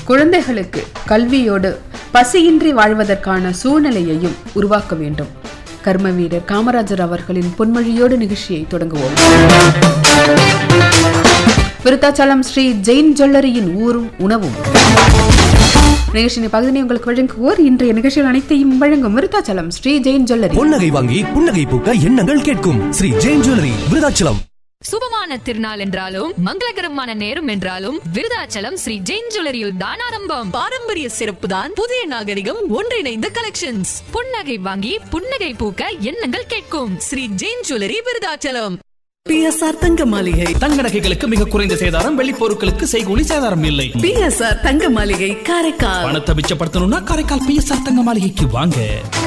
குழந்தைகளுக்கு கல்வியோடு பசியின்றி வாழ்வதற்கான சூழ்நிலையையும் உருவாக்க வேண்டும் கர்ம வீரர் காமராஜர் அவர்களின் பொன்மொழியோடு நிகழ்ச்சியை தொடங்குவோம் விருத்தாச்சலம் ஸ்ரீ ஜெயின் ஜுவல்லரியின் ஊரும் உணவும் நிகழ்ச்சியின் பகுதியை உங்களுக்கு வழங்குவோர் இன்றைய நிகழ்ச்சிகள் அனைத்தையும் வழங்கும் விருத்தாச்சலம் ஸ்ரீ ஜெயின் ஜுவல்லரி பொன்னகை வாங்கி புன்னகை பூக்க எண்ணங்கள் கேட்கும் ஸ்ரீ ஜெயின் ஜுவல்லரி விருதாச்சலம் சுபமான திருநாள் என்றாலும் மங்களகரமான நேரம் என்றாலும் விருதாச்சலம் ஸ்ரீ ஜெயின் ஜுவல்லரியில் தான் ஆரம்பம் பாரம்பரிய சிறப்பு தான் புதிய நாகரிகம் ஒன்றிணைந்த கலெக்ஷன்ஸ் புன்னகை வாங்கி புன்னகை பூக்க எண்ணங்கள் கேட்கும் ஸ்ரீ ஜெயின் ஜுவல்லரி விருதாச்சலம் பிஎஸ்ஆர் தங்க மாளிகை தங்க நகைகளுக்கு மிக குறைந்த சேதாரம் வெள்ளி பொருட்களுக்கு செய்கூலி சேதாரம் இல்லை பிஎஸ்ஆர் தங்க மாளிகை காரைக்கால் பணத்தை மிச்சப்படுத்தணும்னா காரைக்கால் பிஎஸ்ஆர் தங்க மாளிகைக்கு வாங்க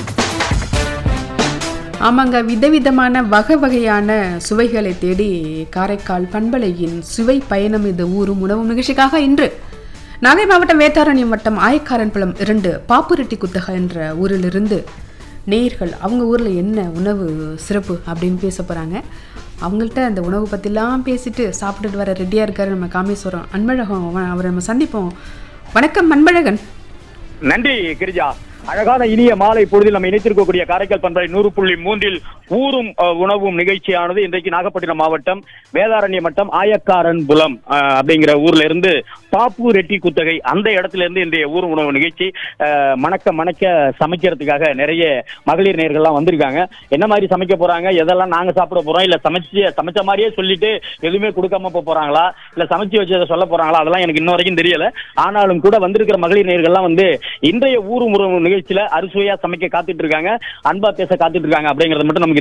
ஆமாங்க விதவிதமான வகை வகையான சுவைகளை தேடி காரைக்கால் பண்பலையின் சுவை பயணம் இது ஊரும் உணவும் நிகழ்ச்சிக்காக இன்று நாகை மாவட்டம் வேட்டாரண்யம் வட்டம் ஆயக்காரன்புலம் இரண்டு பாப்புரெட்டி குத்தகை என்ற ஊரிலிருந்து நேயர்கள் அவங்க ஊரில் என்ன உணவு சிறப்பு அப்படின்னு பேச போகிறாங்க அவங்கள்ட்ட அந்த உணவு பற்றிலாம் பேசிட்டு சாப்பிட்டுட்டு வர ரெடியாக இருக்காரு நம்ம காமேஸ்வரம் அன்பழகம் அவ- அவரை நம்ம சந்திப்போம் வணக்கம் அன்பழகன் நன்றி கிரிஜா அழகான இனிய மாலை பொழுதில் நம்ம இணைத்திருக்கக்கூடிய காரைக்கால் பண்பலை நூறு புள்ளி மூன்றில் ஊரும் அஹ், உணவும் நிகழ்ச்சியானது இன்றைக்கு நாகப்பட்டினம் மாவட்டம் வேதாரண்ய மட்டம் ஆயக்காரன் புலம் அஹ், அப்படிங்கிற ஊர்ல இருந்து பாப்பு ரெட்டி குத்தகை அந்த இடத்துல இருந்து இன்றைய ஊரும் உணவு நிகழ்ச்சி அஹ், மணக்க மணக்க சமைக்கிறதுக்காக நிறைய மகளிர் நேர்கள்லாம் வந்திருக்காங்க என்ன மாதிரி சமைக்க போறாங்க எதெல்லாம் நாங்க சாப்பிட போறோம் இல்ல சமைச்சு சமைச்ச மாதிரியே சொல்லிட்டு எதுவுமே கொடுக்காம போக போறாங்களா இல்ல சமைச்சு வச்சதை சொல்ல போறாங்களா அதெல்லாம் எனக்கு இன்ன வரைக்கும் தெரியல ஆனாலும் கூட வந்திருக்கிற மகளிர் நேர்கள்லாம் வந்து இன்றைய ஊரும் உறவு நிகழ்ச்சியில அறுசுவையா சமைக்க காத்துட்டு இருக்காங்க அன்பா பேச காத்துட்டு இருக்காங்க அப்படிங்கறது மட்டும் நமக்கு